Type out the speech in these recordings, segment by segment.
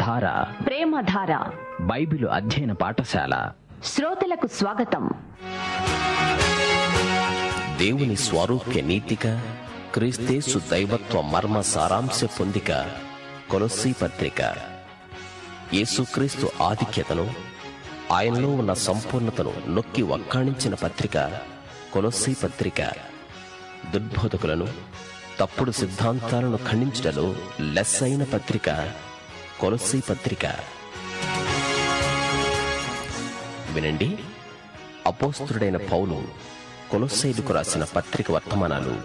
ధార ప్రేమధార బైబిలు అధ్యయన పాఠశాల శ్రోతలకు స్వాగతం దేవుని స్వారూప్య నీతిక క్రీస్తేసు దైవత్వ మర్మ సారాంశ పొందిక కొలస్సీ పత్రిక యేసుక్రీస్తు ఆధిక్యతను ఆయనలో ఉన్న సంపూర్ణతను నొక్కి వక్కాణించిన పత్రిక కొలస్సీ పత్రిక దుర్బోధకులను తప్పుడు సిద్ధాంతాలను ఖండించడలో లెస్సైన పత్రిక కొలస్సీ పత్రిక వినండి అపోస్తుడైన పౌలు కొలొస్సైదుకు రాసిన పత్రిక వర్తమానాలు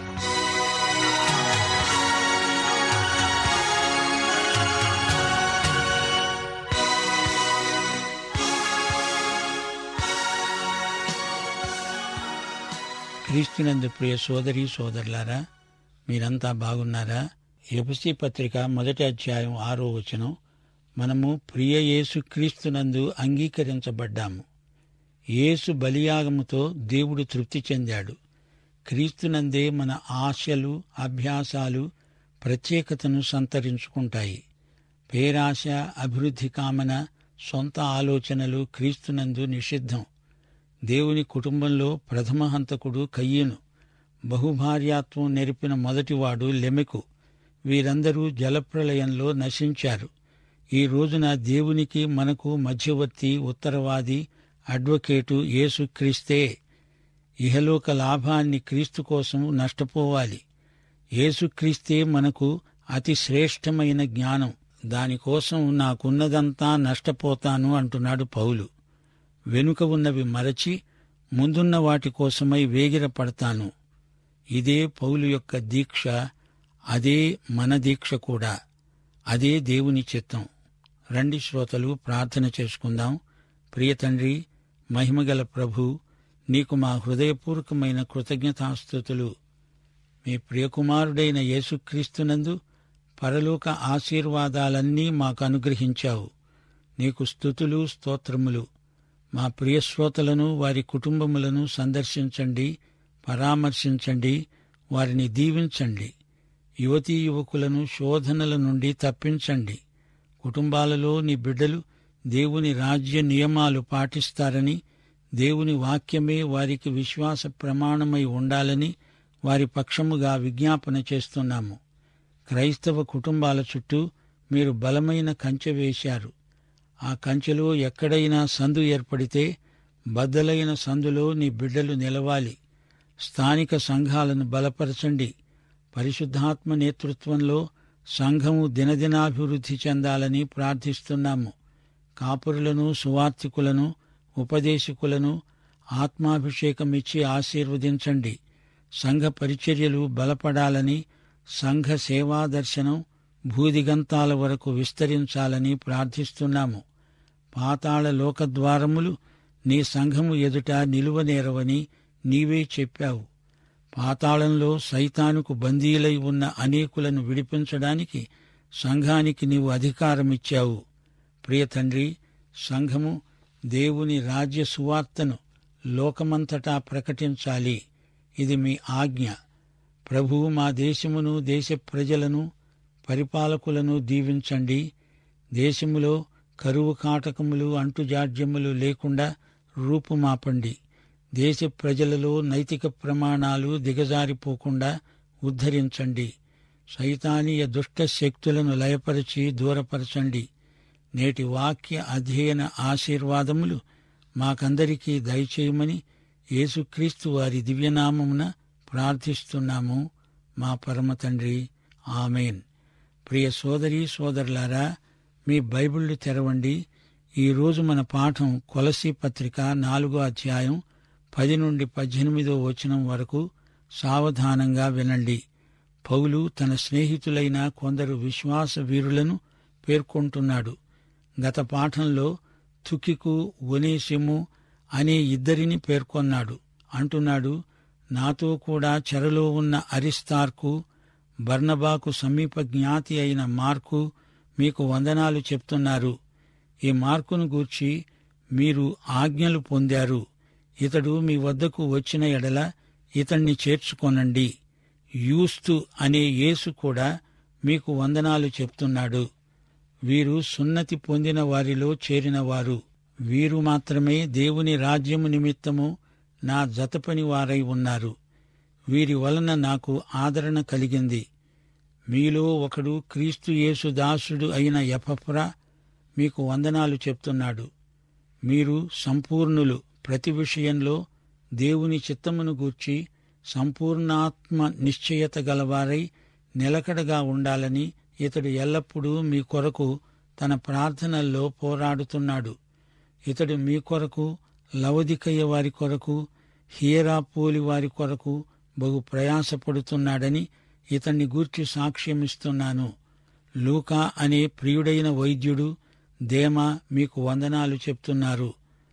క్రీస్తునందు ప్రియ సోదరి సోదరులారా మీరంతా బాగున్నారా ఎఫ్సి పత్రిక మొదటి అధ్యాయం ఆరో వచనం మనము ప్రియ యేసు క్రీస్తునందు అంగీకరించబడ్డాము యేసు బలియాగముతో దేవుడు తృప్తి చెందాడు క్రీస్తునందే మన ఆశలు అభ్యాసాలు ప్రత్యేకతను సంతరించుకుంటాయి పేరాశ అభివృద్ధి కామన సొంత ఆలోచనలు క్రీస్తునందు నిషిద్ధం దేవుని కుటుంబంలో ప్రథమ హంతకుడు కయ్యను బహుభార్యాత్వం నెరిపిన మొదటివాడు లెమెకు వీరందరూ జలప్రలయంలో నశించారు ఈ రోజున దేవునికి మనకు మధ్యవర్తి ఉత్తరవాది అడ్వకేటు యేసుక్రీస్తే ఇహలోక లాభాన్ని క్రీస్తు కోసం నష్టపోవాలి యేసుక్రీస్తే మనకు అతి శ్రేష్టమైన జ్ఞానం దానికోసం నాకున్నదంతా నష్టపోతాను అంటున్నాడు పౌలు వెనుక ఉన్నవి మరచి ముందున్న వాటి కోసమై వేగిర పడతాను ఇదే పౌలు యొక్క దీక్ష అదే మన దీక్ష కూడా అదే దేవుని చిత్తం రండి శ్రోతలు ప్రార్థన చేసుకుందాం ప్రియ తండ్రి మహిమగల ప్రభు నీకు మా హృదయపూర్వకమైన కృతజ్ఞతాస్థుతులు మీ ప్రియకుమారుడైన యేసుక్రీస్తునందు పరలోక ఆశీర్వాదాలన్నీ మాకు అనుగ్రహించావు నీకు స్థుతులు స్తోత్రములు మా ప్రియ శ్రోతలను వారి కుటుంబములను సందర్శించండి పరామర్శించండి వారిని దీవించండి యువతీ యువకులను శోధనల నుండి తప్పించండి కుటుంబాలలో నీ బిడ్డలు దేవుని రాజ్య నియమాలు పాటిస్తారని దేవుని వాక్యమే వారికి విశ్వాస ప్రమాణమై ఉండాలని వారి పక్షముగా విజ్ఞాపన చేస్తున్నాము క్రైస్తవ కుటుంబాల చుట్టూ మీరు బలమైన కంచె వేశారు ఆ కంచెలో ఎక్కడైనా సందు ఏర్పడితే బద్దలైన సందులో నీ బిడ్డలు నిలవాలి స్థానిక సంఘాలను బలపరచండి పరిశుద్ధాత్మ నేతృత్వంలో సంఘము దినదినాభివృద్ధి చెందాలని ప్రార్థిస్తున్నాము కాపురులను సువార్థికులను ఉపదేశకులను ఆత్మాభిషేకమిచ్చి ఆశీర్వదించండి సంఘ పరిచర్యలు బలపడాలని సంఘ సేవా దర్శనం భూదిగంతాల వరకు విస్తరించాలని ప్రార్థిస్తున్నాము పాతాళ లోకద్వారములు నీ సంఘము ఎదుట నిలువనేరవని నీవే చెప్పావు పాతాళంలో సైతానుకు బందీలై ఉన్న అనేకులను విడిపించడానికి సంఘానికి నీవు అధికారమిచ్చావు ప్రియ తండ్రి సంఘము దేవుని రాజ్య సువార్తను లోకమంతటా ప్రకటించాలి ఇది మీ ఆజ్ఞ ప్రభువు మా దేశమును దేశ ప్రజలను పరిపాలకులను దీవించండి దేశములో కరువు కాటకములు అంటుజాడ్యములు లేకుండా రూపుమాపండి దేశ ప్రజలలో నైతిక ప్రమాణాలు దిగజారిపోకుండా ఉద్ధరించండి సైతానీయ దుష్ట శక్తులను లయపరిచి దూరపరచండి నేటి వాక్య అధ్యయన ఆశీర్వాదములు మాకందరికీ దయచేయమని యేసుక్రీస్తు వారి దివ్యనామమున ప్రార్థిస్తున్నాము మా పరమ తండ్రి ఆమెన్ ప్రియ సోదరి సోదరులారా మీ బైబిళ్లు తెరవండి ఈరోజు మన పాఠం కొలసి పత్రిక నాలుగో అధ్యాయం పది నుండి పద్దెనిమిదో వచనం వరకు సావధానంగా వినండి పౌలు తన స్నేహితులైన కొందరు విశ్వాస వీరులను పేర్కొంటున్నాడు గత పాఠంలో తుకికు ఒనేసిము అనే ఇద్దరిని పేర్కొన్నాడు అంటున్నాడు నాతో కూడా చెరలో ఉన్న అరిస్తార్కు బర్నబాకు సమీప జ్ఞాతి అయిన మార్కు మీకు వందనాలు చెప్తున్నారు ఈ మార్కును గూర్చి మీరు ఆజ్ఞలు పొందారు ఇతడు మీ వద్దకు వచ్చిన ఎడల ఇతణ్ణి చేర్చుకొనండి యూస్తు అనే యేసు కూడా మీకు వందనాలు చెప్తున్నాడు వీరు సున్నతి పొందిన వారిలో చేరినవారు వీరు మాత్రమే దేవుని రాజ్యము నిమిత్తము నా జతపని వారై ఉన్నారు వీరి వలన నాకు ఆదరణ కలిగింది మీలో ఒకడు క్రీస్తు యేసు దాసుడు అయిన ఎపఫ్రా మీకు వందనాలు చెప్తున్నాడు మీరు సంపూర్ణులు ప్రతి విషయంలో దేవుని చిత్తమును గూర్చి సంపూర్ణాత్మ నిశ్చయత గలవారై నిలకడగా ఉండాలని ఇతడు ఎల్లప్పుడూ మీ కొరకు తన ప్రార్థనల్లో పోరాడుతున్నాడు ఇతడు మీ కొరకు లవదికయ్య వారి కొరకు హీరాపోలి వారి కొరకు బహు ప్రయాసపడుతున్నాడని ఇతన్ని గూర్చి సాక్ష్యమిస్తున్నాను లూకా అనే ప్రియుడైన వైద్యుడు దేమా మీకు వందనాలు చెప్తున్నారు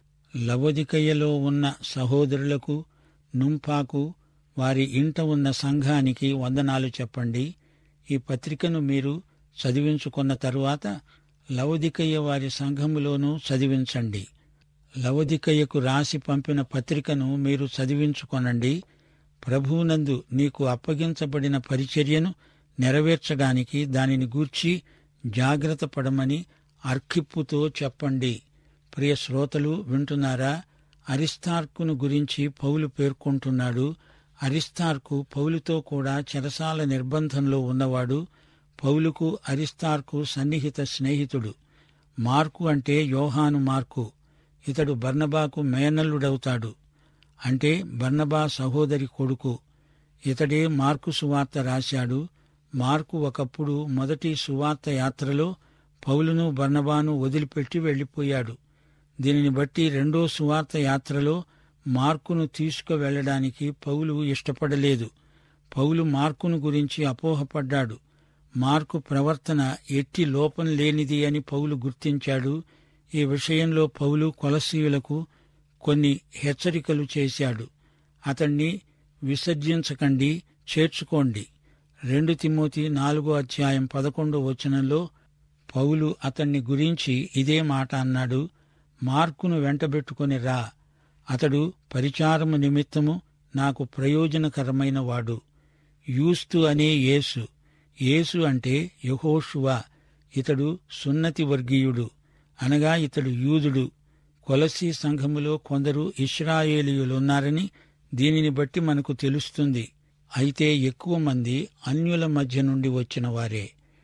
లవదికయ్యలో ఉన్న సహోదరులకు నుంపాకు వారి ఇంట ఉన్న సంఘానికి వందనాలు చెప్పండి ఈ పత్రికను మీరు చదివించుకున్న తరువాత లవదికయ్య వారి సంఘములోనూ చదివించండి లవదికయ్యకు రాసి పంపిన పత్రికను మీరు చదివించుకొనండి ప్రభువునందు నీకు అప్పగించబడిన పరిచర్యను నెరవేర్చడానికి దానిని గూర్చి జాగ్రత్త పడమని అర్కిప్పుతో చెప్పండి ప్రియ శ్రోతలు వింటున్నారా అరిస్తార్కును గురించి పౌలు పేర్కొంటున్నాడు అరిస్తార్కు పౌలుతో కూడా చెరసాల నిర్బంధంలో ఉన్నవాడు పౌలుకు అరిస్తార్కు సన్నిహిత స్నేహితుడు మార్కు అంటే యోహాను మార్కు ఇతడు బర్నబాకు మేనల్లుడవుతాడు అంటే బర్నబా సహోదరి కొడుకు ఇతడే మార్కు సువార్త రాశాడు మార్కు ఒకప్పుడు మొదటి సువార్త యాత్రలో పౌలును బర్నబాను వదిలిపెట్టి వెళ్లిపోయాడు దీనిని బట్టి రెండో సువార్త యాత్రలో మార్కును తీసుకువెళ్లడానికి పౌలు ఇష్టపడలేదు పౌలు మార్కును గురించి అపోహపడ్డాడు మార్కు ప్రవర్తన ఎట్టి లోపం లేనిది అని పౌలు గుర్తించాడు ఈ విషయంలో పౌలు కొలసీయులకు కొన్ని హెచ్చరికలు చేశాడు అతణ్ణి విసర్జించకండి చేర్చుకోండి రెండు తిమోతి నాలుగో అధ్యాయం పదకొండో వచనంలో పౌలు అతన్ని గురించి ఇదే మాట అన్నాడు మార్కును వెంటబెట్టుకుని రా అతడు పరిచారము నిమిత్తము నాకు ప్రయోజనకరమైన వాడు యూస్తు అనే యేసు యేసు అంటే యహోషువా ఇతడు సున్నతి వర్గీయుడు అనగా ఇతడు యూదుడు కొలసీ సంఘములో కొందరు ఇస్రాయేలీయులున్నారని దీనిని బట్టి మనకు తెలుస్తుంది అయితే ఎక్కువ మంది అన్యుల మధ్య నుండి వచ్చిన వారే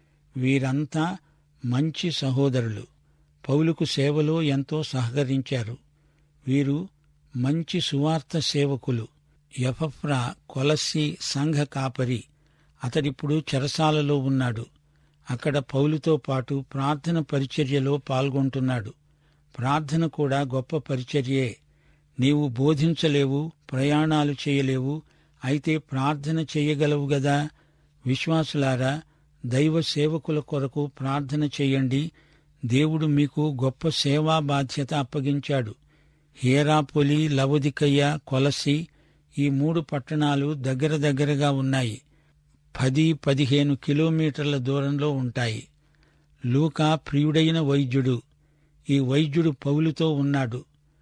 వీరంతా మంచి సహోదరులు పౌలుకు సేవలో ఎంతో సహకరించారు వీరు మంచి సువార్త సేవకులు యఫఫ్రా కొలసి సంఘ కాపరి అతడిప్పుడు చెరసాలలో ఉన్నాడు అక్కడ పౌలుతో పాటు ప్రార్థన పరిచర్యలో పాల్గొంటున్నాడు ప్రార్థన కూడా గొప్ప పరిచర్యే నీవు బోధించలేవు ప్రయాణాలు చేయలేవు అయితే ప్రార్థన చేయగలవు గదా విశ్వాసులారా దైవ సేవకుల కొరకు ప్రార్థన చేయండి దేవుడు మీకు గొప్ప సేవా బాధ్యత అప్పగించాడు హేరాపొలి లవదికయ్య కొలసి ఈ మూడు పట్టణాలు దగ్గర దగ్గరగా ఉన్నాయి పది పదిహేను కిలోమీటర్ల దూరంలో ఉంటాయి లూకా ప్రియుడైన వైద్యుడు ఈ వైద్యుడు పౌలుతో ఉన్నాడు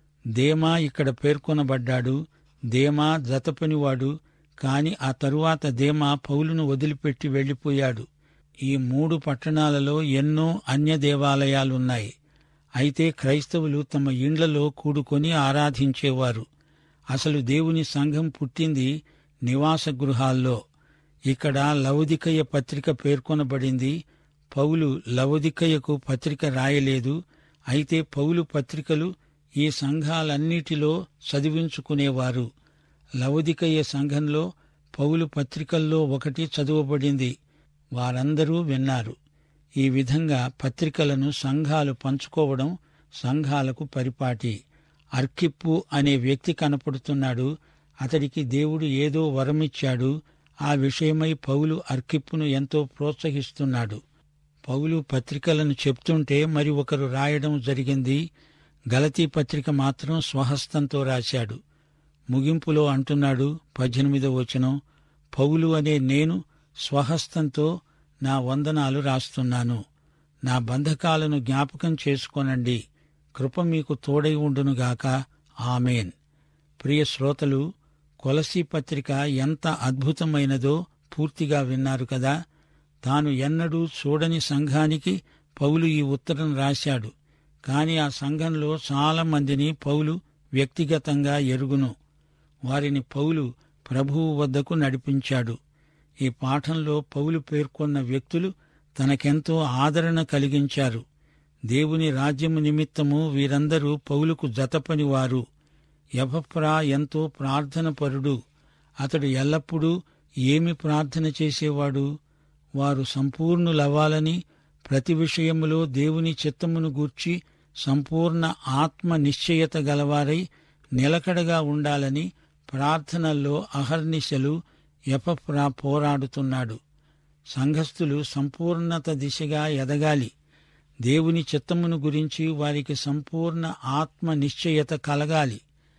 దేమా ఇక్కడ పేర్కొనబడ్డాడు దేమా జతపనివాడు కాని ఆ తరువాత దేమా పౌలును వదిలిపెట్టి వెళ్లిపోయాడు ఈ మూడు పట్టణాలలో ఎన్నో అన్య దేవాలయాలున్నాయి అయితే క్రైస్తవులు తమ ఇండ్లలో కూడుకొని ఆరాధించేవారు అసలు దేవుని సంఘం పుట్టింది నివాస గృహాల్లో ఇక్కడ లవదికయ్య పత్రిక పేర్కొనబడింది పౌలు లవదికయ్యకు పత్రిక రాయలేదు అయితే పౌలు పత్రికలు ఈ సంఘాలన్నిటిలో చదివించుకునేవారు లవదికయ్య సంఘంలో పౌలు పత్రికల్లో ఒకటి చదువబడింది వారందరూ విన్నారు ఈ విధంగా పత్రికలను సంఘాలు పంచుకోవడం సంఘాలకు పరిపాటి అర్కిప్పు అనే వ్యక్తి కనపడుతున్నాడు అతడికి దేవుడు ఏదో వరమిచ్చాడు ఆ విషయమై పౌలు అర్కిప్పును ఎంతో ప్రోత్సహిస్తున్నాడు పౌలు పత్రికలను చెప్తుంటే మరి ఒకరు రాయడం జరిగింది గలతీ పత్రిక మాత్రం స్వహస్తంతో రాశాడు ముగింపులో అంటున్నాడు పద్దెనిమిదో వచనం పౌలు అనే నేను స్వహస్తంతో నా వందనాలు రాస్తున్నాను నా బంధకాలను జ్ఞాపకం చేసుకోనండి కృప మీకు తోడై ఉండునుగాక ఆమెన్ ప్రియ శ్రోతలు కొలసీ పత్రిక ఎంత అద్భుతమైనదో పూర్తిగా విన్నారు కదా తాను ఎన్నడూ చూడని సంఘానికి పౌలు ఈ ఉత్తరం రాశాడు కాని ఆ సంఘంలో చాలా మందిని పౌలు వ్యక్తిగతంగా ఎరుగును వారిని పౌలు ప్రభువు వద్దకు నడిపించాడు ఈ పాఠంలో పౌలు పేర్కొన్న వ్యక్తులు తనకెంతో ఆదరణ కలిగించారు దేవుని రాజ్యము నిమిత్తము వీరందరూ పౌలుకు జతపనివారు యభప్రా ఎంతో ప్రార్థనపరుడు అతడు ఎల్లప్పుడూ ఏమి ప్రార్థన చేసేవాడు వారు సంపూర్ణులవ్వాలని ప్రతి విషయములో దేవుని చిత్తమును గూర్చి సంపూర్ణ ఆత్మ నిశ్చయత గలవారై నిలకడగా ఉండాలని ప్రార్థనల్లో అహర్నిశలు ఎపప్రా పోరాడుతున్నాడు సంఘస్థులు సంపూర్ణత దిశగా ఎదగాలి దేవుని చిత్తమును గురించి వారికి సంపూర్ణ ఆత్మ నిశ్చయత కలగాలి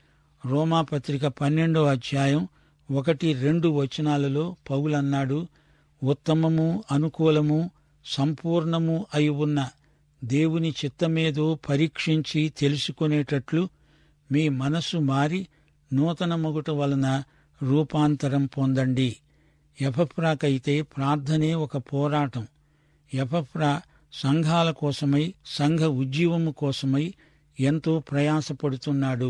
రోమాపత్రిక పన్నెండో అధ్యాయం ఒకటి రెండు వచనాలలో పౌలన్నాడు ఉత్తమము అనుకూలము సంపూర్ణము అయి ఉన్న దేవుని చిత్తమేదో పరీక్షించి తెలుసుకునేటట్లు మీ మనస్సు మారి నూతన మొగుట వలన రూపాంతరం పొందండి యపప్రాకైతే ప్రార్థనే ఒక పోరాటం యపప్రా సంఘాల కోసమై సంఘ ఉజ్జీవము కోసమై ఎంతో ప్రయాసపడుతున్నాడు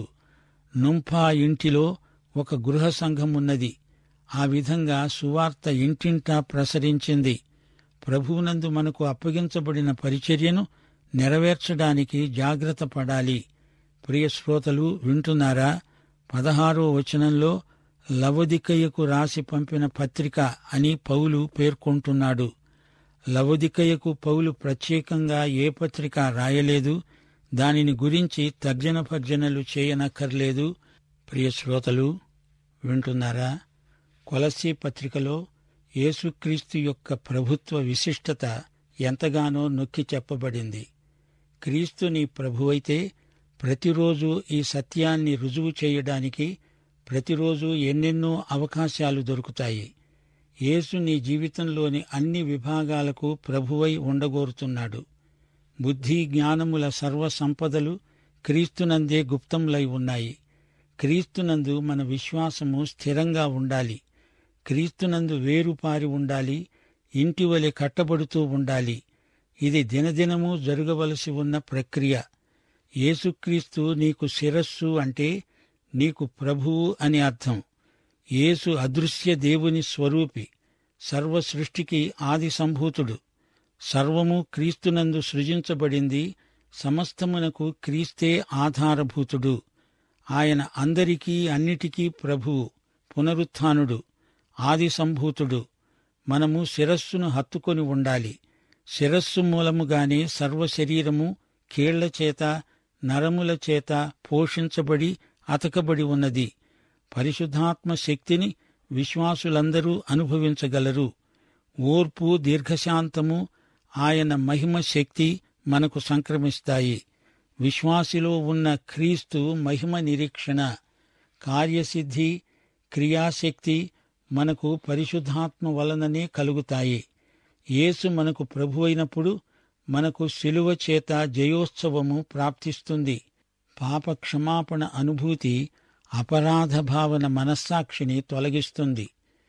నుంఫా ఇంటిలో ఒక గృహ సంఘమున్నది ఆ విధంగా సువార్త ఇంటింటా ప్రసరించింది ప్రభువునందు మనకు అప్పగించబడిన పరిచర్యను నెరవేర్చడానికి జాగ్రత్త పడాలి ప్రియ శ్రోతలు వింటున్నారా పదహారో వచనంలో లవదికయ్యకు రాసి పంపిన పత్రిక అని పౌలు పేర్కొంటున్నాడు లవదికయ్యకు పౌలు ప్రత్యేకంగా ఏ పత్రిక రాయలేదు దానిని గురించి తర్జన భర్జనలు చేయనక్కర్లేదు ప్రియ శ్రోతలు వింటున్నారా కొలసీ పత్రికలో యేసుక్రీస్తు యొక్క ప్రభుత్వ విశిష్టత ఎంతగానో నొక్కి చెప్పబడింది క్రీస్తు నీ ప్రభువైతే ప్రతిరోజు ఈ సత్యాన్ని రుజువు చేయడానికి ప్రతిరోజు ఎన్నెన్నో అవకాశాలు దొరుకుతాయి యేసు నీ జీవితంలోని అన్ని విభాగాలకు ప్రభువై ఉండగోరుతున్నాడు బుద్ధి జ్ఞానముల సర్వ సంపదలు క్రీస్తునందే గుప్తములై ఉన్నాయి క్రీస్తునందు మన విశ్వాసము స్థిరంగా ఉండాలి క్రీస్తునందు వేరుపారి ఉండాలి ఇంటి వలె కట్టబడుతూ ఉండాలి ఇది దినదినము జరగవలసి ఉన్న ప్రక్రియ యేసుక్రీస్తు నీకు శిరస్సు అంటే నీకు ప్రభువు అని అర్థం యేసు అదృశ్య దేవుని స్వరూపి సర్వ సృష్టికి ఆది సంభూతుడు సర్వము క్రీస్తునందు సృజించబడింది సమస్తమునకు క్రీస్తే ఆధారభూతుడు ఆయన అందరికీ అన్నిటికీ ప్రభువు పునరుత్థానుడు ఆది సంభూతుడు మనము శిరస్సును హత్తుకొని ఉండాలి శిరస్సు మూలముగానే సర్వ శరీరము కీళ్ల చేత నరముల చేత పోషించబడి అతకబడి ఉన్నది పరిశుద్ధాత్మ శక్తిని విశ్వాసులందరూ అనుభవించగలరు ఓర్పు దీర్ఘశాంతము ఆయన మహిమ శక్తి మనకు సంక్రమిస్తాయి విశ్వాసిలో ఉన్న క్రీస్తు మహిమ నిరీక్షణ కార్యసిద్ధి క్రియాశక్తి మనకు పరిశుద్ధాత్మ వలననే కలుగుతాయి యేసు మనకు ప్రభు అయినప్పుడు మనకు శిలువ చేత జయోత్సవము ప్రాప్తిస్తుంది పాప క్షమాపణ అనుభూతి అపరాధ భావన మనస్సాక్షిని తొలగిస్తుంది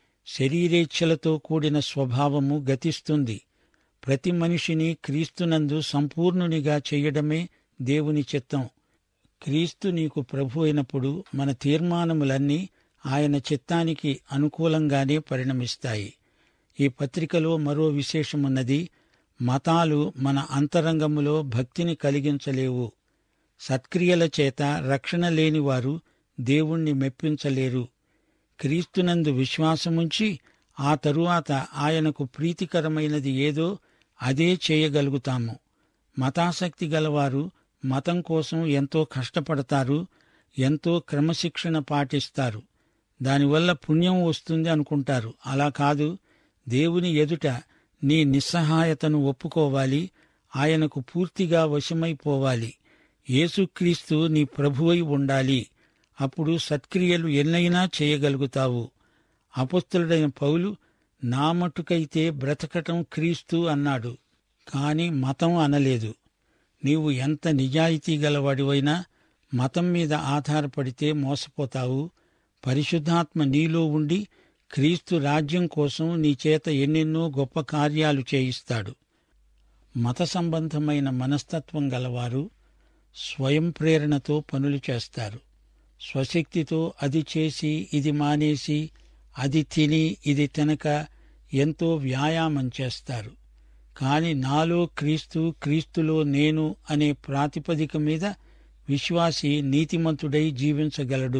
శరీరేచ్ఛలతో కూడిన స్వభావము గతిస్తుంది ప్రతి మనిషిని క్రీస్తునందు సంపూర్ణునిగా చేయడమే దేవుని చిత్తం క్రీస్తు నీకు ప్రభు అయినప్పుడు మన తీర్మానములన్నీ ఆయన చిత్తానికి అనుకూలంగానే పరిణమిస్తాయి ఈ పత్రికలో మరో విశేషమున్నది మతాలు మన అంతరంగములో భక్తిని కలిగించలేవు సత్క్రియల చేత రక్షణ లేనివారు దేవుణ్ణి మెప్పించలేరు క్రీస్తునందు విశ్వాసముంచి ఆ తరువాత ఆయనకు ప్రీతికరమైనది ఏదో అదే చేయగలుగుతాము మతాసక్తి గలవారు మతం కోసం ఎంతో కష్టపడతారు ఎంతో క్రమశిక్షణ పాటిస్తారు దానివల్ల పుణ్యం వస్తుంది అనుకుంటారు అలా కాదు దేవుని ఎదుట నీ నిస్సహాయతను ఒప్పుకోవాలి ఆయనకు పూర్తిగా వశమైపోవాలి యేసుక్రీస్తు నీ ప్రభువై ఉండాలి అప్పుడు సత్క్రియలు ఎన్నైనా చేయగలుగుతావు అపస్తులుడైన పౌలు నా మట్టుకైతే బ్రతకటం క్రీస్తు అన్నాడు కాని మతం అనలేదు నీవు ఎంత నిజాయితీ గలవాడివైనా మతం మీద ఆధారపడితే మోసపోతావు పరిశుద్ధాత్మ నీలో ఉండి క్రీస్తు రాజ్యం కోసం నీ చేత ఎన్నెన్నో గొప్ప కార్యాలు చేయిస్తాడు మత సంబంధమైన మనస్తత్వం గలవారు స్వయం ప్రేరణతో పనులు చేస్తారు స్వశక్తితో అది చేసి ఇది మానేసి అది తిని ఇది తినక ఎంతో వ్యాయామం చేస్తారు కాని నాలో క్రీస్తు క్రీస్తులో నేను అనే ప్రాతిపదిక మీద విశ్వాసి నీతిమంతుడై జీవించగలడు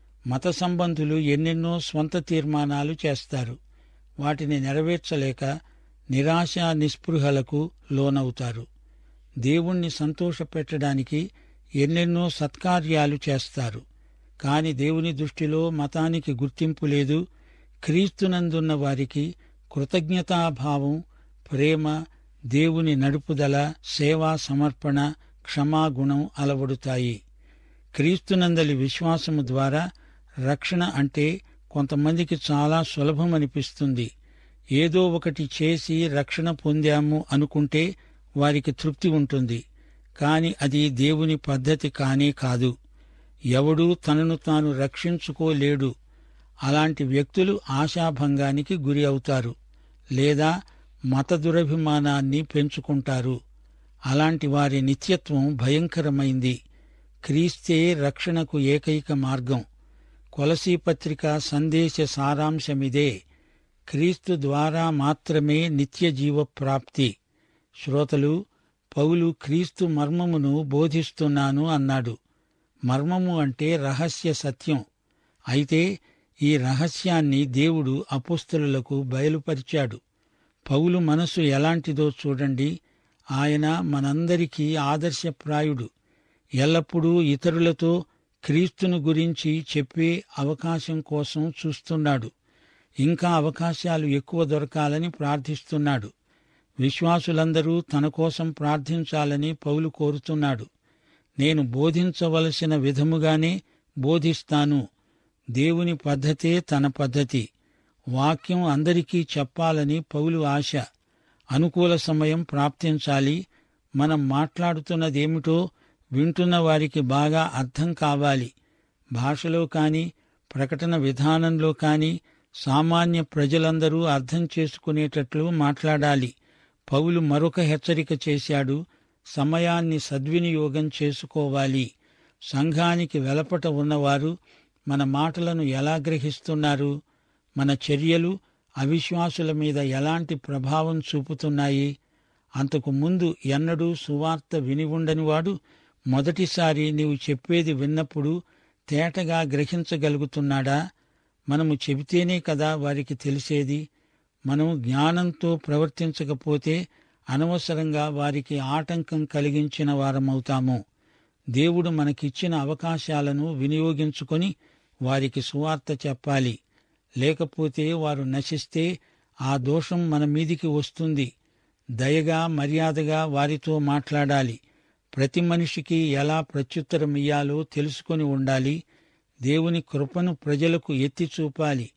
మత సంబంధులు ఎన్నెన్నో స్వంత తీర్మానాలు చేస్తారు వాటిని నెరవేర్చలేక నిరాశ నిస్పృహలకు లోనవుతారు దేవుణ్ణి సంతోషపెట్టడానికి ఎన్నెన్నో సత్కార్యాలు చేస్తారు కాని దేవుని దృష్టిలో మతానికి గుర్తింపు లేదు క్రీస్తునందున్న వారికి కృతజ్ఞతాభావం ప్రేమ దేవుని నడుపుదల సేవా సమర్పణ క్షమాగుణం అలవడుతాయి క్రీస్తునందలి విశ్వాసము ద్వారా రక్షణ అంటే కొంతమందికి చాలా సులభమనిపిస్తుంది ఏదో ఒకటి చేసి రక్షణ పొందాము అనుకుంటే వారికి తృప్తి ఉంటుంది కాని అది దేవుని పద్ధతి కానే కాదు ఎవడూ తనను తాను రక్షించుకోలేడు అలాంటి వ్యక్తులు ఆశాభంగానికి గురి అవుతారు లేదా మత దురభిమానాన్ని పెంచుకుంటారు అలాంటి వారి నిత్యత్వం భయంకరమైంది క్రీస్తే రక్షణకు ఏకైక మార్గం కొలసీ పత్రిక సందేశ సారాంశమిదే క్రీస్తు ద్వారా మాత్రమే నిత్య జీవ ప్రాప్తి శ్రోతలు పౌలు క్రీస్తు మర్మమును బోధిస్తున్నాను అన్నాడు మర్మము అంటే రహస్య సత్యం అయితే ఈ రహస్యాన్ని దేవుడు అపుస్తలులకు బయలుపరిచాడు పౌలు మనసు ఎలాంటిదో చూడండి ఆయన మనందరికీ ఆదర్శప్రాయుడు ఎల్లప్పుడూ ఇతరులతో క్రీస్తును గురించి చెప్పే అవకాశం కోసం చూస్తున్నాడు ఇంకా అవకాశాలు ఎక్కువ దొరకాలని ప్రార్థిస్తున్నాడు విశ్వాసులందరూ తన కోసం ప్రార్థించాలని పౌలు కోరుతున్నాడు నేను బోధించవలసిన విధముగానే బోధిస్తాను దేవుని పద్ధతే తన పద్ధతి వాక్యం అందరికీ చెప్పాలని పౌలు ఆశ అనుకూల సమయం ప్రాప్తించాలి మనం మాట్లాడుతున్నదేమిటో వింటున్న వారికి బాగా అర్థం కావాలి భాషలో కాని ప్రకటన విధానంలో కాని సామాన్య ప్రజలందరూ అర్థం చేసుకునేటట్లు మాట్లాడాలి పౌలు మరొక హెచ్చరిక చేశాడు సమయాన్ని సద్వినియోగం చేసుకోవాలి సంఘానికి వెలపట ఉన్నవారు మన మాటలను ఎలా గ్రహిస్తున్నారు మన చర్యలు అవిశ్వాసుల మీద ఎలాంటి ప్రభావం చూపుతున్నాయి అంతకు ముందు ఎన్నడూ సువార్త విని ఉండనివాడు మొదటిసారి నీవు చెప్పేది విన్నప్పుడు తేటగా గ్రహించగలుగుతున్నాడా మనము చెబితేనే కదా వారికి తెలిసేది మనం జ్ఞానంతో ప్రవర్తించకపోతే అనవసరంగా వారికి ఆటంకం కలిగించిన వారమవుతాము దేవుడు మనకిచ్చిన అవకాశాలను వినియోగించుకొని వారికి సువార్త చెప్పాలి లేకపోతే వారు నశిస్తే ఆ దోషం మన మీదికి వస్తుంది దయగా మర్యాదగా వారితో మాట్లాడాలి ప్రతి మనిషికి ఎలా ప్రత్యుత్తరమియ్యాలో తెలుసుకొని ఉండాలి దేవుని కృపను ప్రజలకు ఎత్తి చూపాలి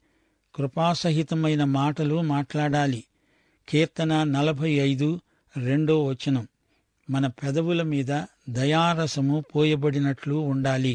కృపాసహితమైన మాటలు మాట్లాడాలి కీర్తన నలభై ఐదు రెండో వచనం మన పెదవుల మీద దయారసము పోయబడినట్లు ఉండాలి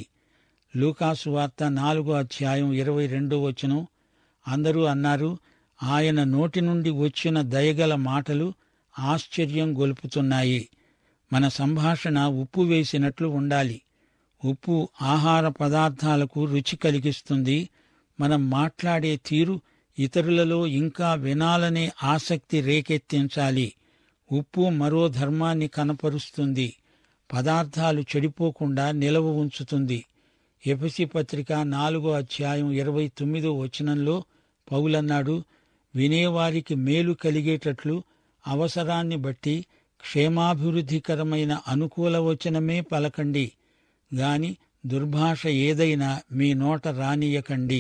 లూకాసు వార్త నాలుగో అధ్యాయం ఇరవై రెండో వచనం అందరూ అన్నారు ఆయన నోటి నుండి వచ్చిన దయగల మాటలు ఆశ్చర్యం గొలుపుతున్నాయి మన సంభాషణ ఉప్పు వేసినట్లు ఉండాలి ఉప్పు ఆహార పదార్థాలకు రుచి కలిగిస్తుంది మనం మాట్లాడే తీరు ఇతరులలో ఇంకా వినాలనే ఆసక్తి రేకెత్తించాలి ఉప్పు మరో ధర్మాన్ని కనపరుస్తుంది పదార్థాలు చెడిపోకుండా నిలవ ఉంచుతుంది ఎఫసి పత్రిక నాలుగో అధ్యాయం ఇరవై తొమ్మిదో వచనంలో పౌలన్నాడు వినేవారికి మేలు కలిగేటట్లు అవసరాన్ని బట్టి క్షేమాభివృద్ధికరమైన అనుకూల వచనమే పలకండి గాని దుర్భాష ఏదైనా మీ నోట రానియకండి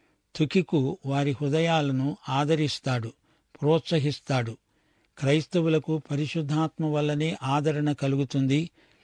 తుకికు వారి హృదయాలను ఆదరిస్తాడు ప్రోత్సహిస్తాడు క్రైస్తవులకు పరిశుద్ధాత్మ వల్లనే ఆదరణ కలుగుతుంది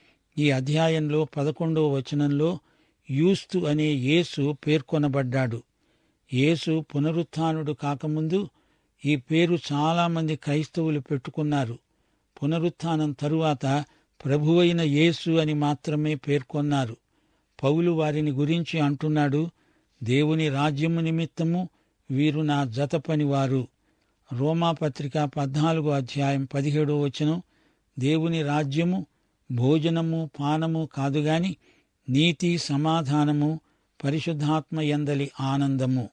ఈ అధ్యాయంలో పదకొండవ వచనంలో యూస్తు అనే యేసు పేర్కొనబడ్డాడు యేసు పునరుత్థానుడు కాకముందు ఈ పేరు చాలామంది క్రైస్తవులు పెట్టుకున్నారు పునరుత్థానం తరువాత ప్రభువైన యేసు అని మాత్రమే పేర్కొన్నారు పౌలు వారిని గురించి అంటున్నాడు దేవుని రాజ్యము నిమిత్తము వీరు నా జత పనివారు రోమాపత్రిక పద్నాలుగో అధ్యాయం పదిహేడో వచనం దేవుని రాజ్యము భోజనము పానము కాదుగాని నీతి సమాధానము పరిశుద్ధాత్మ ఎందలి ఆనందము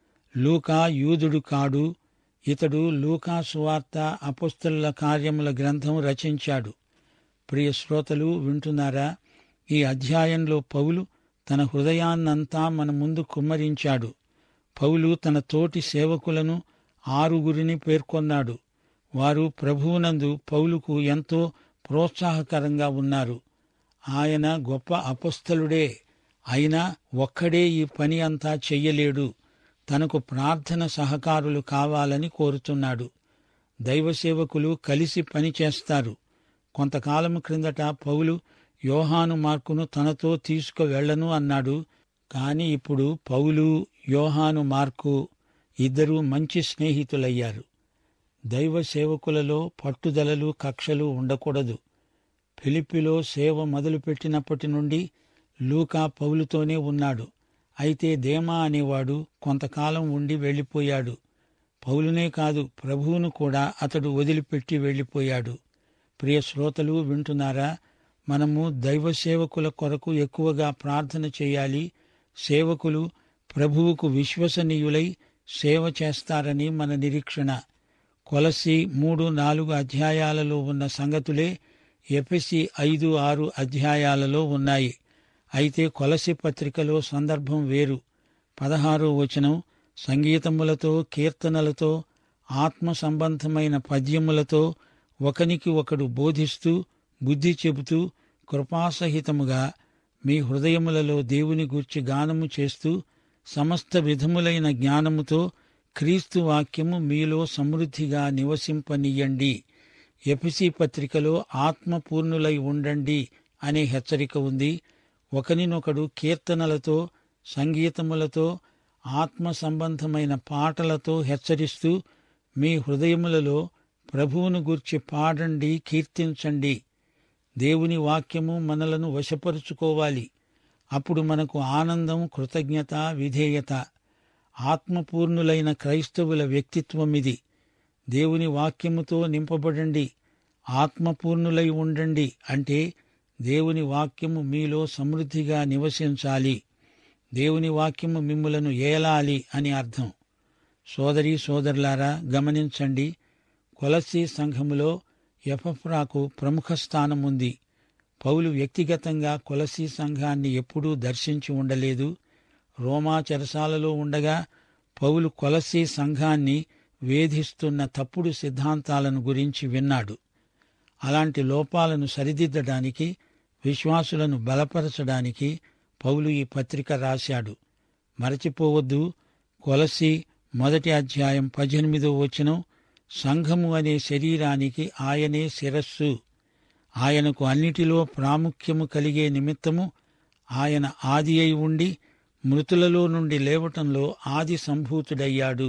లూకా యూదుడు కాడు ఇతడు లూకా సువార్త అపుస్తల కార్యముల గ్రంథం రచించాడు ప్రియ శ్రోతలు వింటున్నారా ఈ అధ్యాయంలో పౌలు తన హృదయాన్నంతా మన ముందు కుమ్మరించాడు పౌలు తన తోటి సేవకులను ఆరుగురిని పేర్కొన్నాడు వారు ప్రభువునందు పౌలుకు ఎంతో ప్రోత్సాహకరంగా ఉన్నారు ఆయన గొప్ప అపస్థలుడే అయినా ఒక్కడే ఈ పని అంతా చెయ్యలేడు తనకు ప్రార్థన సహకారులు కావాలని కోరుతున్నాడు దైవ సేవకులు కలిసి పని చేస్తారు కొంతకాలం క్రిందట పౌలు యోహాను మార్కును తనతో తీసుకువెళ్లను అన్నాడు కాని ఇప్పుడు పౌలు యోహాను మార్కు ఇద్దరూ మంచి స్నేహితులయ్యారు దైవ సేవకులలో పట్టుదలలు కక్షలు ఉండకూడదు ఫిలిప్పిలో సేవ మొదలుపెట్టినప్పటి నుండి లూకా పౌలుతోనే ఉన్నాడు అయితే దేమా అనేవాడు కొంతకాలం ఉండి వెళ్లిపోయాడు పౌలునే కాదు ప్రభువును కూడా అతడు వదిలిపెట్టి వెళ్లిపోయాడు ప్రియ శ్రోతలు వింటున్నారా మనము దైవ సేవకుల కొరకు ఎక్కువగా ప్రార్థన చేయాలి సేవకులు ప్రభువుకు విశ్వసనీయులై సేవ చేస్తారని మన నిరీక్షణ కొలసి మూడు నాలుగు అధ్యాయాలలో ఉన్న సంగతులే ఎపిసి ఐదు ఆరు అధ్యాయాలలో ఉన్నాయి అయితే కొలసి పత్రికలో సందర్భం వేరు పదహారో వచనం సంగీతములతో కీర్తనలతో ఆత్మ సంబంధమైన పద్యములతో ఒకనికి ఒకడు బోధిస్తూ బుద్ధి చెబుతూ కృపాసహితముగా మీ హృదయములలో దేవుని గూర్చి గానము చేస్తూ సమస్త విధములైన జ్ఞానముతో క్రీస్తు వాక్యము మీలో సమృద్ధిగా నివసింపనీయండి ఎపిసి పత్రికలో ఆత్మపూర్ణులై ఉండండి అనే హెచ్చరిక ఉంది ఒకనినొకడు కీర్తనలతో సంగీతములతో ఆత్మ సంబంధమైన పాటలతో హెచ్చరిస్తూ మీ హృదయములలో ప్రభువును గూర్చి పాడండి కీర్తించండి దేవుని వాక్యము మనలను వశపరుచుకోవాలి అప్పుడు మనకు ఆనందం కృతజ్ఞత విధేయత ఆత్మపూర్ణులైన క్రైస్తవుల వ్యక్తిత్వం ఇది దేవుని వాక్యముతో నింపబడండి ఆత్మపూర్ణులై ఉండండి అంటే దేవుని వాక్యము మీలో సమృద్ధిగా నివసించాలి దేవుని వాక్యము మిమ్ములను ఏలాలి అని అర్థం సోదరి సోదరులారా గమనించండి కొలసి సంఘములో ఎఫఫ్రాకు ప్రముఖ స్థానం ఉంది పౌలు వ్యక్తిగతంగా కొలసి సంఘాన్ని ఎప్పుడూ దర్శించి ఉండలేదు రోమా చెరసాలలో ఉండగా పౌలు కొలసి సంఘాన్ని వేధిస్తున్న తప్పుడు సిద్ధాంతాలను గురించి విన్నాడు అలాంటి లోపాలను సరిదిద్దడానికి విశ్వాసులను బలపరచడానికి పౌలు ఈ పత్రిక రాశాడు మరచిపోవద్దు కొలసి మొదటి అధ్యాయం పద్దెనిమిదో వచనం సంఘము అనే శరీరానికి ఆయనే శిరస్సు ఆయనకు అన్నిటిలో ప్రాముఖ్యము కలిగే నిమిత్తము ఆయన ఆది అయి ఉండి మృతులలో నుండి లేవటంలో ఆది సంభూతుడయ్యాడు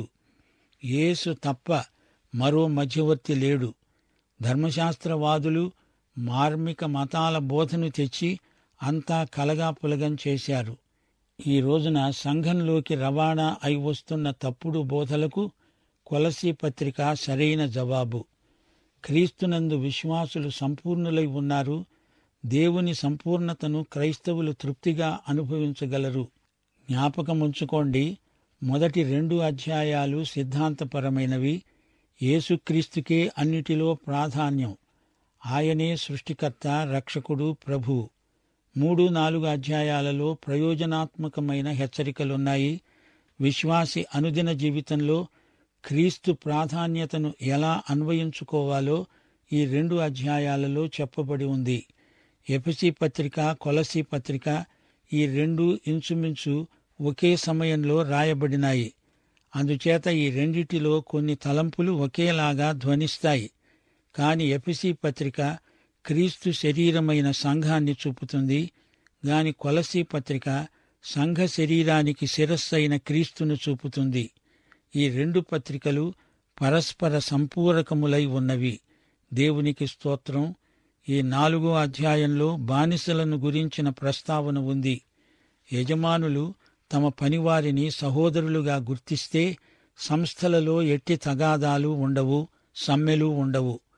యేసు తప్ప మరో మధ్యవర్తి లేడు ధర్మశాస్త్రవాదులు మార్మిక మతాల బోధను తెచ్చి అంతా కలగాపులగం చేశారు ఈ రోజున సంఘంలోకి రవాణా అయి వస్తున్న తప్పుడు బోధలకు కొలసి పత్రిక సరైన జవాబు క్రీస్తునందు విశ్వాసులు సంపూర్ణులై ఉన్నారు దేవుని సంపూర్ణతను క్రైస్తవులు తృప్తిగా అనుభవించగలరు జ్ఞాపకముంచుకోండి మొదటి రెండు అధ్యాయాలు సిద్ధాంతపరమైనవి యేసుక్రీస్తుకే అన్నిటిలో ప్రాధాన్యం ఆయనే సృష్టికర్త రక్షకుడు ప్రభువు మూడు నాలుగు అధ్యాయాలలో ప్రయోజనాత్మకమైన హెచ్చరికలున్నాయి విశ్వాసి అనుదిన జీవితంలో క్రీస్తు ప్రాధాన్యతను ఎలా అన్వయించుకోవాలో ఈ రెండు అధ్యాయాలలో చెప్పబడి ఉంది ఎపిసి పత్రిక కొలసి పత్రిక ఈ రెండు ఇంచుమించు ఒకే సమయంలో రాయబడినాయి అందుచేత ఈ రెండిటిలో కొన్ని తలంపులు ఒకేలాగా ధ్వనిస్తాయి కాని ఎపిసి పత్రిక క్రీస్తు శరీరమైన సంఘాన్ని చూపుతుంది గాని కొలసి పత్రిక సంఘ శరీరానికి శిరస్సైన క్రీస్తును చూపుతుంది ఈ రెండు పత్రికలు పరస్పర సంపూరకములై ఉన్నవి దేవునికి స్తోత్రం ఈ నాలుగో అధ్యాయంలో బానిసలను గురించిన ప్రస్తావన ఉంది యజమానులు తమ పనివారిని సహోదరులుగా గుర్తిస్తే సంస్థలలో ఎట్టి తగాదాలు ఉండవు సమ్మెలు ఉండవు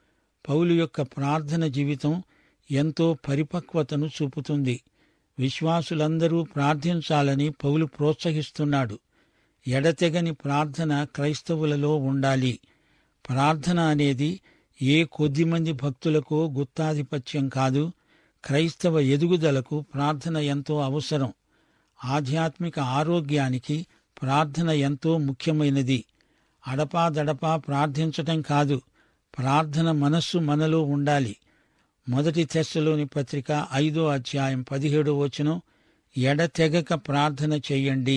పౌలు యొక్క ప్రార్థన జీవితం ఎంతో పరిపక్వతను చూపుతుంది విశ్వాసులందరూ ప్రార్థించాలని పౌలు ప్రోత్సహిస్తున్నాడు ఎడతెగని ప్రార్థన క్రైస్తవులలో ఉండాలి ప్రార్థన అనేది ఏ కొద్దిమంది భక్తులకో గుత్తాధిపత్యం కాదు క్రైస్తవ ఎదుగుదలకు ప్రార్థన ఎంతో అవసరం ఆధ్యాత్మిక ఆరోగ్యానికి ప్రార్థన ఎంతో ముఖ్యమైనది అడపాదడపా ప్రార్థించటం కాదు ప్రార్థన మనస్సు మనలో ఉండాలి మొదటి తెస్సలోని పత్రిక ఐదో అధ్యాయం పదిహేడో వచనం ఎడతెగక ప్రార్థన చెయ్యండి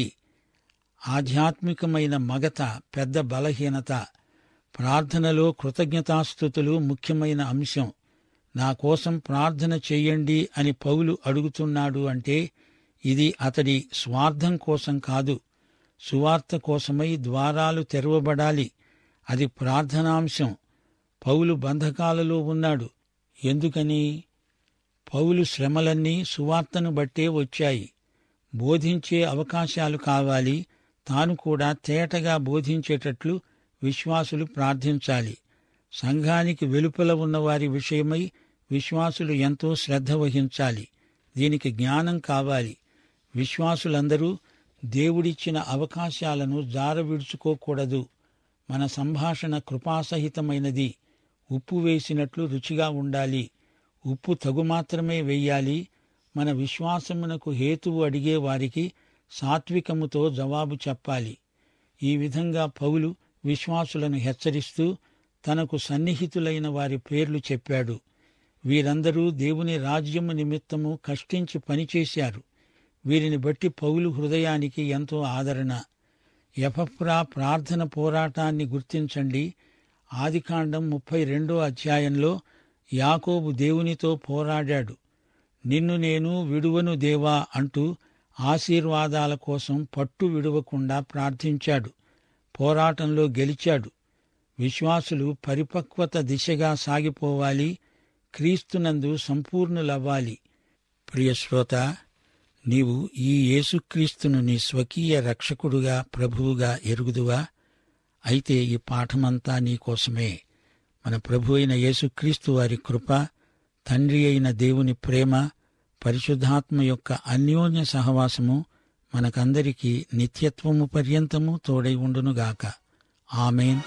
ఆధ్యాత్మికమైన మగత పెద్ద బలహీనత ప్రార్థనలో కృతజ్ఞతాస్థుతులు ముఖ్యమైన అంశం నా కోసం ప్రార్థన చెయ్యండి అని పౌలు అడుగుతున్నాడు అంటే ఇది అతడి స్వార్థం కోసం కాదు సువార్త కోసమై ద్వారాలు తెరవబడాలి అది ప్రార్థనాంశం పౌలు బంధకాలలో ఉన్నాడు ఎందుకని పౌలు శ్రమలన్నీ సువార్తను బట్టే వచ్చాయి బోధించే అవకాశాలు కావాలి తాను కూడా తేటగా బోధించేటట్లు విశ్వాసులు ప్రార్థించాలి సంఘానికి వెలుపల ఉన్న వారి విషయమై విశ్వాసులు ఎంతో శ్రద్ధ వహించాలి దీనికి జ్ఞానం కావాలి విశ్వాసులందరూ దేవుడిచ్చిన అవకాశాలను జారవిడుచుకోకూడదు మన సంభాషణ కృపాసహితమైనది ఉప్పు వేసినట్లు రుచిగా ఉండాలి ఉప్పు తగు మాత్రమే వెయ్యాలి మన విశ్వాసమునకు హేతువు అడిగే వారికి సాత్వికముతో జవాబు చెప్పాలి ఈ విధంగా పౌలు విశ్వాసులను హెచ్చరిస్తూ తనకు సన్నిహితులైన వారి పేర్లు చెప్పాడు వీరందరూ దేవుని రాజ్యము నిమిత్తము కష్టించి పనిచేశారు వీరిని బట్టి పౌలు హృదయానికి ఎంతో ఆదరణ ఎఫప్రా ప్రార్థన పోరాటాన్ని గుర్తించండి ఆదికాండం ముప్పై రెండో అధ్యాయంలో యాకోబు దేవునితో పోరాడాడు నిన్ను నేను విడువను దేవా అంటూ ఆశీర్వాదాల కోసం పట్టు విడవకుండా ప్రార్థించాడు పోరాటంలో గెలిచాడు విశ్వాసులు పరిపక్వత దిశగా సాగిపోవాలి క్రీస్తునందు సంపూర్ణులవ్వాలి ప్రియశ్రోత నీవు ఈ యేసుక్రీస్తును నీ స్వకీయ రక్షకుడుగా ప్రభువుగా ఎరుగుదువా అయితే ఈ పాఠమంతా నీకోసమే మన ప్రభు అయిన యేసుక్రీస్తు వారి కృప తండ్రి అయిన దేవుని ప్రేమ పరిశుద్ధాత్మ యొక్క అన్యోన్య సహవాసము మనకందరికీ నిత్యత్వము పర్యంతము తోడై ఉండునుగాక ఆమెన్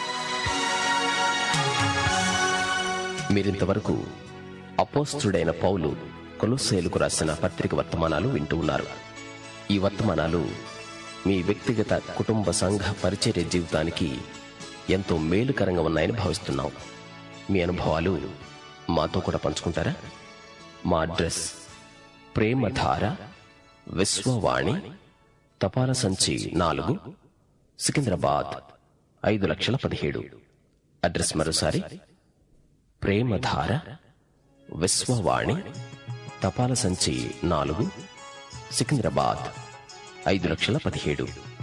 మీరింతవరకు అపోస్తుడైన పౌలు కొలొస్సేలుకు రాసిన పత్రిక వర్తమానాలు వింటూ ఉన్నారు ఈ వర్తమానాలు మీ వ్యక్తిగత కుటుంబ సంఘ పరిచర్య జీవితానికి ఎంతో మేలుకరంగా ఉన్నాయని భావిస్తున్నాం మీ అనుభవాలు మాతో కూడా పంచుకుంటారా మా అడ్రస్ ప్రేమధార విశ్వవాణి తపాల సంచి నాలుగు సికింద్రాబాద్ ఐదు లక్షల పదిహేడు అడ్రస్ మరోసారి ప్రేమధార విశ్వవాణి తపాల సంచి నాలుగు సికింద్రాబాద్ ఐదు లక్షల పదిహేడు